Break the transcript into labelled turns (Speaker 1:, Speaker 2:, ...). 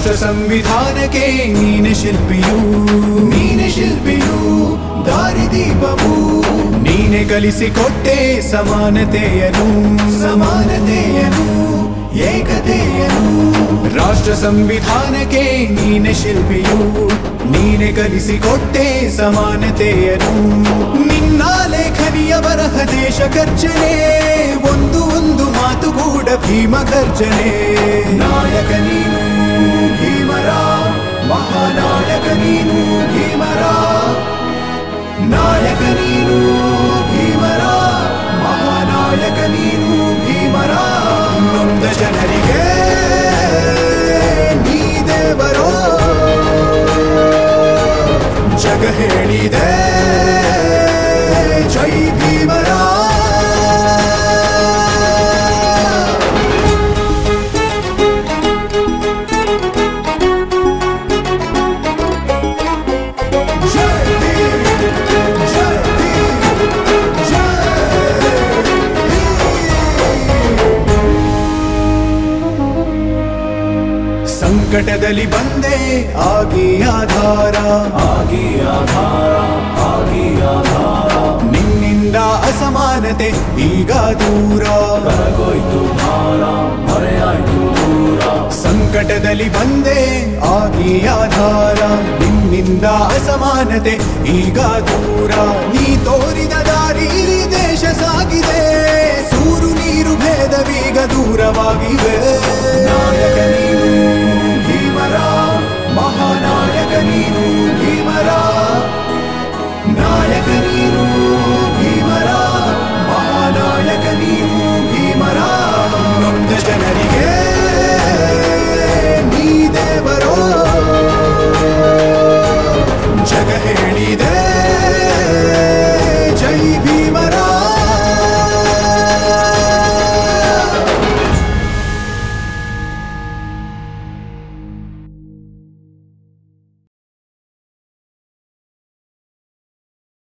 Speaker 1: ರಾಷ್ಟ್ರ ಸಂವಿಧಾನಕ್ಕೆ ನೀನೆ ಶಿಲ್ಪಿಯು ನೀನೆ ಶಿಲ್ಪಿಯು ದಾರಿದೀಪವು ನೀನೆ ಕಲಿಸಿಕೊಟ್ಟೆ ಸಮಾನತೆಯನು ಸಮಾನತೆಯನು ಏಕತೆಯನು ರಾಷ್ಟ್ರ ಸಂವಿಧಾನಕ್ಕೆ ನೀನೆ ಶಿಲ್ಪಿಯು ನೀನೆ ಕಲಿಸಿಕೊಟ್ಟೆ ಸಮಾನತೆಯನು ನಿನ್ನ ಲೇಖನಿಯ ಬರಹ ದೇಶ ಖರ್ಚನೆ ಒಂದು ಒಂದು ಮಾತು ಕೂಡ ಭೀಮ ಗರ್ಜನೆ ನಾಯಕ ನೀನು ಭೀಮರ ಮಹಾನಾಯಕ ನೀನು ಭೀಮರ ನಾಯಕ ನೀನು ಭೀಮರ ಮಹಾನಾಯಕ ನೀನು ಭೀಮರ ನೊಂದ ಜನರಿಗೆ ನೀ ದೇವರೋ ಜಗ ಹೇಳಿದೆ ಜೈ ಭೀಮರ ಜೈ ಭೀಮ್, ಜೈ ಭೀಮ್, ಜೈ ಸಂಕಟದಲ್ಲಿ ಬಂದೆ ಆಗಿ ಆಧಾರ ಆಗಿ ಆಧಾರ ಆಗಿ ಆಧಾರ ನಿನ್ನಿಂದ ಅಸಮಾನತೆ ಈಗ ದೂರ ಕರಗೋಯ್ತು ಭಾರ ಮರೆಯಾಯ್ತು ದೂರ ಸಂಕಟದಲ್ಲಿ ಬಂದೆ ಆಗಿ ಆಧಾರ ನಿನ್ನಿಂದ ಅಸಮಾನತೆ ಈಗ ದೂರ ನೀ ತೋರಿದ ದಾರಿಲಿ ದೇಶ ಸಾಗಿದೆ ಸೂರು ನೀರು ಭೇದವೀಗ ದೂರವಾಗಿವೆ ನಾಯಕ ನೀನು